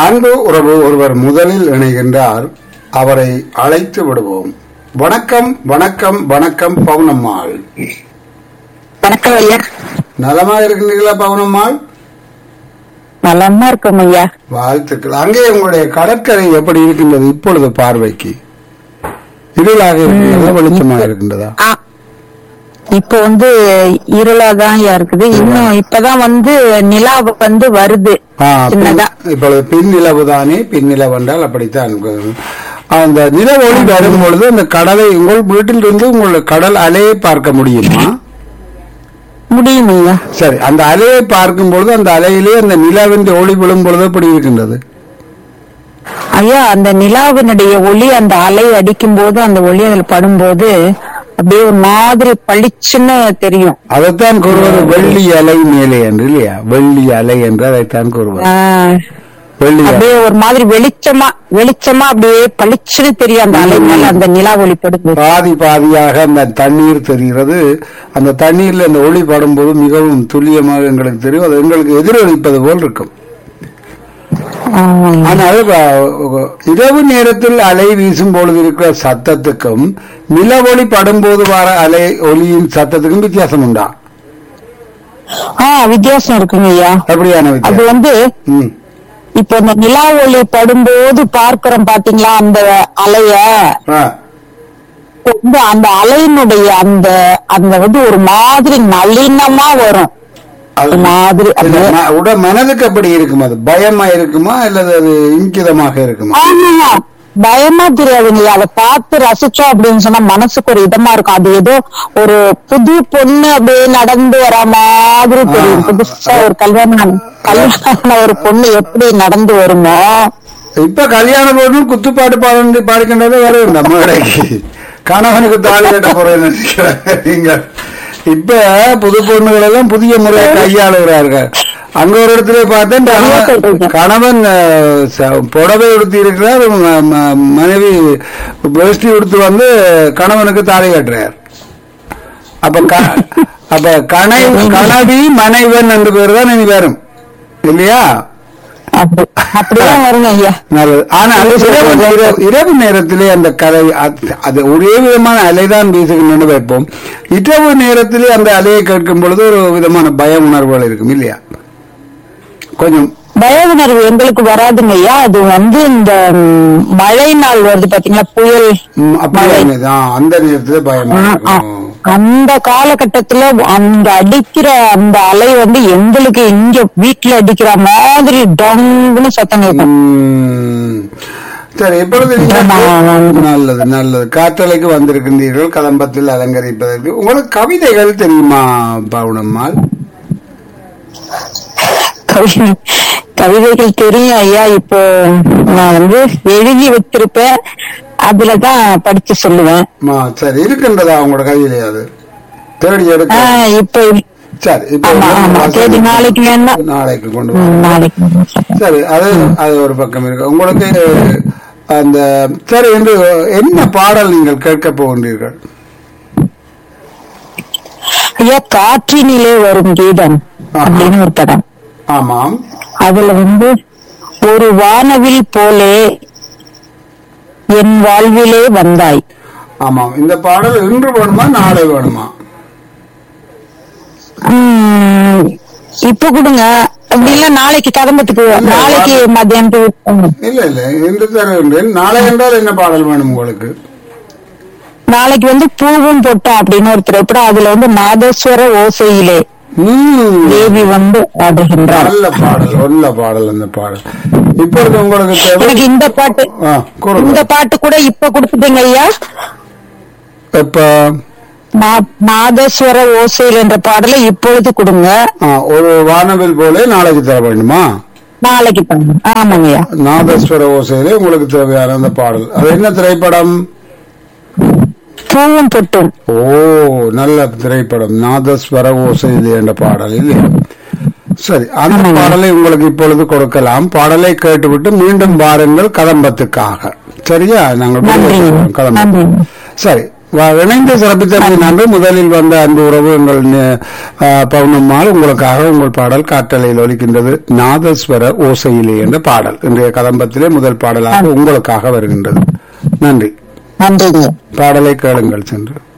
அன்பு உறவு ஒருவர் முதலில் இணைகின்றார் அவரை அழைத்து விடுவோம் வணக்கம் வணக்கம் வணக்கம் பவுனம்மாள் வணக்கம் ஐயா நலமா இருக்கின்றீர்களா பவுனம்மாள் நலமா இருக்கும் ஐயா வாழ்த்துக்கள் அங்கே உங்களுடைய கடற்கரை எப்படி இருக்கின்றது இப்பொழுது பார்வைக்கு இருளாக இருக்கின்றதா வெளிச்சமாக இருக்கின்றதா ஆ, இப்ப வந்து இருளாதான் ஐயா இருக்குது இன்னும் இப்பதான் வந்து நிலா வந்து வருது ஆ, சின்னதா பின்- இப்பொழுது பின் நிலவு தானே பின் நிலவு என்றால் அப்படித்தான் அந்த நில ஒளி வரும் பொழுது அந்த கடலை உங்கள் வீட்டில் இருந்து உங்கள் கடல் அலையை பார்க்க முடியுமா முடியும் ஐயா சரி அந்த அலையை பார்க்கும் பொழுது அந்த அலையிலே அந்த நிலவின் ஒளி விழும் பொழுது எப்படி இருக்கின்றது ஐயா அந்த நிலாவினுடைய ஒளி அந்த அலை அடிக்கும் போது அந்த ஒளி அதில் படும்போது அப்படியே ஒரு மாதிரி பளிச்சுன்னு தெரியும் அதைத்தான் கூறுவது வெள்ளி அலை மேலே என்று இல்லையா வெள்ளி அலை என்று அதைத்தான் கூறுவது ஆ, வெள்ளி அலை அப்படியே ஒரு மாதிரி வெளிச்சமா வெளிச்சமா அப்படியே பளிச்சுன்னு தெரியும் அந்த அலை மேல அந்த நிலா ஒளி படுது பாதி பாதியாக அந்த தண்ணீர் தெரிகிறது அந்த தண்ணீர்ல அந்த ஒளி படும்போது மிகவும் துல்லியமாக எங்களுக்கு தெரியும் அது எங்களுக்கு எதிரொலிப்பது போல் இருக்கும் ஆமா ஐயா. ஆனால் அஹ், இரவு நேரத்தில் அலை வீசும் பொழுது இருக்கிற சத்தத்துக்கும் நிலவொளி படும்போது வர அலை ஒளியின் சத்தத்துக்கும் வித்தியாசம் உண்டா ஆ வித்தியாசம் இருக்குங்க ஐயா அப்படியான அது வித்தியாசம் வந்து ம். இப்ப இந்த நிலா ஒளி படும்போது பார்க்கிறோம் பாத்தீங்களா அந்த அலைய ஆ. வந்து அந்த அலையினுடைய அந்த அந்த வந்து ஒரு மாதிரி நளினமா வரும் அது ஒரு மாதிரி இல்ல, அப்படியே. ம- உட மனதுக்கு அப்படி இருக்குமா அது பயமா இருக்குமா அல்லது அது இங்கிதமாக இருக்குமா ஆமா பயமா தெரியாதுங்க அதை பார்த்து ரசிச்சோம் அப்படின்னு சொன்னா மனசுக்கு ஒரு இதமா இருக்கும் அது ஏதோ ஒரு புது பொண்ணு அப்படியே நடந்து வர மாதிரி தெரியும் ஆ. புதுசா ஒரு கல்யாணம் கல்யாணம் ஒரு பொண்ணு எப்படி நடந்து வருமோ இப்ப கல்யாண பொண்ணு குத்துப்பாட்டு பாடு பாடிக்கின்றதே வரும் நம்ம கடைக்கு கணவனுக்கு தாலி கட்ட போறேன்னு நினைக்கிறேன் நீங்க இப்ப புது பொண்ணுகள் எல்லாம் புதிய முறையை கையாளுகிறார்கள் அங்க ஒரு இடத்துல பார்த்தேன் கணவன் கணவன் அஹ், ச- புடவை உடுத்தி இருக்கிறார் ம- ம- மனைவி வேஷ்டி உடுத்து வந்து கணவனுக்கு தாலி கட்டுறார் அப்ப க- அப்ப கணை கணவி மனைவன் என்று பேர் தான் இனி வரும் இல்லையா அப்படி அப்படிதான் வருங்க ஐயா நல்லது ஆனால் இரவு நேர- இரவு நேரத்திலே அந்த கதை அது- அது ஒரே விதமான அலைதான் வீசுகின்றன வைப்போம் இரவு நேரத்திலே அந்த அலையை கேட்கும் பொழுது ஒரு விதமான பய உணர்வுகள் இருக்கும் இல்லையா கொஞ்சம் பய உணர்வு எங்களுக்கு வராதுங்க ஐயா அது வந்து இந்த ம், மழை நாள் வருது பாத்தீங்களா புயல் ம், அப்படியே ஆ, அந்த நேரத்திலே பயமா ஆ, ஆ. இருக்கும் அந்த காலகட்டத்துல அந்த அடிக்கிற அந்த அலை வந்து எங்களுக்கு இங்க வீட்டுல அடிக்கிற மாதிரி டங்குன்னு சத்தம் கேட்கும் ம். சரி இப்பொழுது ஆமா, ஆமா. நீங்கள் நல்லது நல்லது காற்றலைக்கு வந்திருக்கின்றீர்கள் கதம்பத்தில் அலங்கரிப்பதற்கு உங்களுக்கு கவிதைகள் தெரியுமா பவுனம்மாள் கவி- கவிதைகள் தெரியும் ஐயா இப்போ நான் வந்து எழுதி வச்சிருப்பேன் அதுலதான் படிச்சு சொல்லுவேன் ஆ, சரி இருக்கின்றதா உங்களோட கையிலே அது தேடி எடுக்க ஆஹ் இப்ப சரி இப்ப ஆமா, ஆமா. சரி, நாளைக்கு வேணா. நாளைக்கு கொண்டு ம், வா நாளைக்கு சரி அது அது ஒரு பக்கம் இருக்கு உங்களுக்கு அந்த சரி என்று என்ன பாடல் நீங்கள் கேட்க போகின்றீர்கள் ஐயா காற்றினிலே வரும் கீதம் ஆஹா. அப்படின்னு ஒரு படம் ஆமாம் அதுல வந்து ஒரு வானவில் போலே என் வாழ்விலே வந்தாய் ஆமாம் இந்த பாடல் இன்று வேணுமா நாளை வேணுமா உம், இப்ப கொடுங்க அப்படி இல்ல நாளைக்கு கதம்பத்துக்கு நாளைக்கு மத்தியானத்துக்கு ம். இல்ல இல்ல இன்று தருகின்றேன் நாளை என்றால் என்ன பாடல் வேணும் உங்களுக்கு நாளைக்கு வந்து பூவும் பொட்டும் அப்படின்னு ஒரு திரைப்படம் அதுல வந்து நாதஸ்வர ஓசையிலே ம், தேவி வந்து ஆடுகின்றார் நல்ல பாடல் நல்ல பாடல் அந்த பாடல் இப்பொழுது உங்களுக்கு தேவை எனக்கு இந்த பாட்டு ஆ, கூறுங்க இந்த பாட்டு கூட இப்ப கொடுத்துட்டீங்க ஐயா இப்ப நா- நாதஸ்வர ஓசையில் என்ற பாடலை இப்பொழுது கொடுங்க ஆ, ஒரு வானவில் போல நாளைக்கு தர வேண்டுமா நாளைக்கு பண்ணுங்க ஆமாங்க ஐயா நாதஸ்வர ஓசையிலே உங்களுக்கு தேவையான அந்த பாடல் அது என்ன திரைப்படம் பூவும் பொட்டும் ஓ நல்ல திரைப்படம் நாதஸ்வர ஓசையிலே என்ற பாடல் இல்லையா சரி அந்த ஆமாங்க. பாடலை உங்களுக்கு இப்பொழுது கொடுக்கலாம் பாடலை கேட்டுவிட்டு மீண்டும் வாருங்கள் கதம்பத்துக்காக சரியா நாங்கள் நன்றி கதம்பம் நன்றி சரி வா- இணைந்து சிறப்பித்தமை நன்று முதலில் வந்த அன்பு உறவு எங்கள் நெ- ஆ, பௌர்ணம்மாள் உங்களுக்காக உங்கள் பாடல் காற்றலையில் ஒலிக்கின்றது நாதஸ்வர ஓசையிலே என்ற பாடல் இன்றைய கதம்பத்திலே முதல் பாடலாக உங்களுக்காக வருகின்றது நன்றி நன்றிங்க பாடலை கேளுங்கள் சென்று